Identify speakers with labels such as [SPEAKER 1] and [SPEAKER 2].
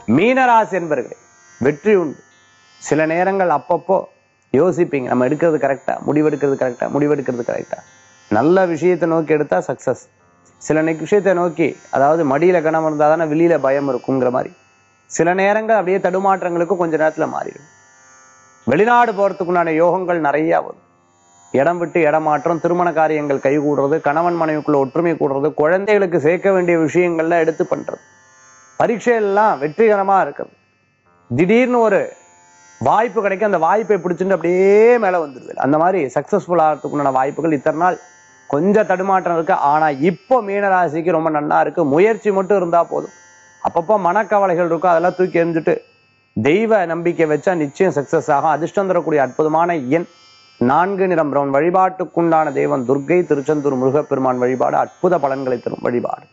[SPEAKER 1] மீனராசி என்பர்களே வெற்றி உண்டு சில நேரங்கள் அப்பப்போ யோசிப்பீங்க நம்ம எடுக்கிறது கரெக்டா முடிவெடுக்கிறது கரெக்டா முடிவெடுக்கிறது கரெக்டா நல்ல விஷயத்தை நோக்கி எடுத்தா சக்சஸ் சில நெக் விஷயத்தை நோக்கி அதாவது மடியில கணம் இருந்தா தானே வெளியில பயம் இருக்குங்கிற மாதிரி சில நேரங்கள் அப்படியே தடுமாற்றங்களுக்கு கொஞ்ச நேரத்துல மாறிடும் வெளிநாடு போறதுக்குண்டான யோகங்கள் நிறைய வரும் இடம் விட்டு இடமாற்றம் திருமண காரியங்கள் கைகூடுறது கணவன் மனைவிக்குள்ள ஒற்றுமை கூடுறது குழந்தைகளுக்கு சேர்க்க வேண்டிய விஷயங்கள்ல எடுத்து பண்றது பரீட்சையெல்லாம் வெற்றிகரமா இருக்குது திடீர்னு ஒரு வாய்ப்பு கிடைக்கும் அந்த வாய்ப்பை பிடிச்சிட்டு அப்படியே மேல வந்துடுது அந்த மாதிரி சக்சஸ்ஃபுல் ஆகிறதுக்குண்டான வாய்ப்புகள் இத்தனை நாள் கொஞ்சம் தடுமாற்றம் இருக்கு ஆனா இப்போ மீனராசிக்கு ரொம்ப நன்னா இருக்கு முயற்சி மட்டும் இருந்தா போதும் அப்பப்போ மனக்கவலைகள் இருக்கும் அதெல்லாம் தூக்கி எறிஞ்சிட்டு தெய்வ நம்பிக்கை வச்சா நிச்சயம் சக்சஸ் ஆகும் அதிர்ஷ்டம் தரக்கூடிய அற்புதமான எண் நான்கு நிறம் பிரவுன் வழிபாட்டுக்குண்டான தெய்வம் துர்க்கை திருச்செந்தூர் முருகப்பெருமான் வழிபாடு அற்புத பலன்களை தரும் வழிபாடு